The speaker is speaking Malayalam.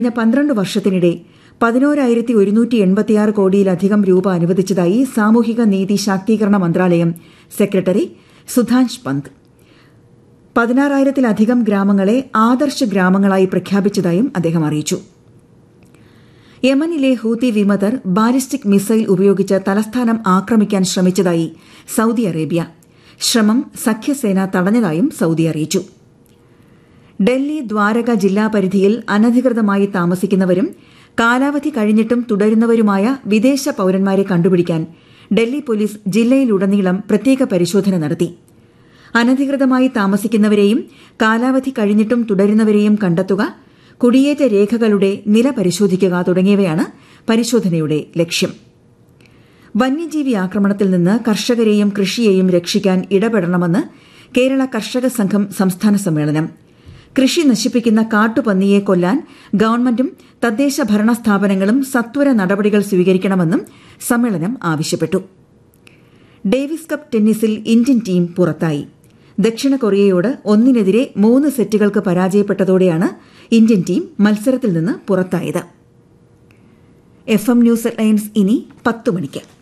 കഴിഞ്ഞ പന്ത്രണ്ട് വർഷത്തിനിടെ പതിനോരായിരത്തി ഒരുന്നൂറ്റി എൺപത്തിയാറ് കോടിയിലധികം രൂപ അനുവദിച്ചതായി സാമൂഹിക നീതി ശാക്തീകരണ മന്ത്രാലയം സെക്രട്ടറി സുധാൻഷ് പന്ത് പതിനാറായിരത്തിലധികം ഗ്രാമങ്ങളെ ആദർശ ഗ്രാമങ്ങളായി പ്രഖ്യാപിച്ചതായും അദ്ദേഹം അറിയിച്ചു യമനിലെ ഹൂതി വിമതർ ബാലിസ്റ്റിക് മിസൈൽ ഉപയോഗിച്ച് തലസ്ഥാനം ആക്രമിക്കാൻ ശ്രമിച്ചതായി സൌദി അറേബ്യ ശ്രമം സഖ്യസേന തടഞ്ഞതായും സൌദി അറിയിച്ചു ഡൽഹി ദ്വാരക ജില്ലാ പരിധിയിൽ അനധികൃതമായി താമസിക്കുന്നവരും കാലാവധി കഴിഞ്ഞിട്ടും തുടരുന്നവരുമായ വിദേശ പൌരന്മാരെ കണ്ടുപിടിക്കാൻ ഡൽഹി പോലീസ് ജില്ലയിലുടനീളം പ്രത്യേക പരിശോധന നടത്തി അനധികൃതമായി താമസിക്കുന്നവരെയും കാലാവധി കഴിഞ്ഞിട്ടും തുടരുന്നവരെയും കണ്ടെത്തുക കുടിയേറ്റ രേഖകളുടെ നില പരിശോധിക്കുക തുടങ്ങിയവയാണ് പരിശോധനയുടെ ലക്ഷ്യം വന്യജീവി ആക്രമണത്തിൽ നിന്ന് കർഷകരെയും കൃഷിയെയും രക്ഷിക്കാൻ ഇടപെടണമെന്ന് കേരള കർഷക സംഘം സംസ്ഥാന സമ്മേളനം കൃഷി നശിപ്പിക്കുന്ന കാട്ടുപന്നിയെ കൊല്ലാൻ ഗവൺമെന്റും തദ്ദേശ ഭരണ സ്ഥാപനങ്ങളും സത്വര നടപടികൾ സ്വീകരിക്കണമെന്നും സമ്മേളനം ആവശ്യപ്പെട്ടു ഡേവിസ് കപ്പ് ടെന്നീസിൽ ഇന്ത്യൻ ടീം പുറത്തായി ദക്ഷിണ കൊറിയയോട് ഒന്നിനെതിരെ മൂന്ന് സെറ്റുകൾക്ക് പരാജയപ്പെട്ടതോടെയാണ് ഇന്ത്യൻ ടീം മത്സരത്തിൽ നിന്ന് പുറത്തായത് എഫ് എം ന്യൂസ് ലൈൻസ് ഇനി പത്ത് മണിക്ക്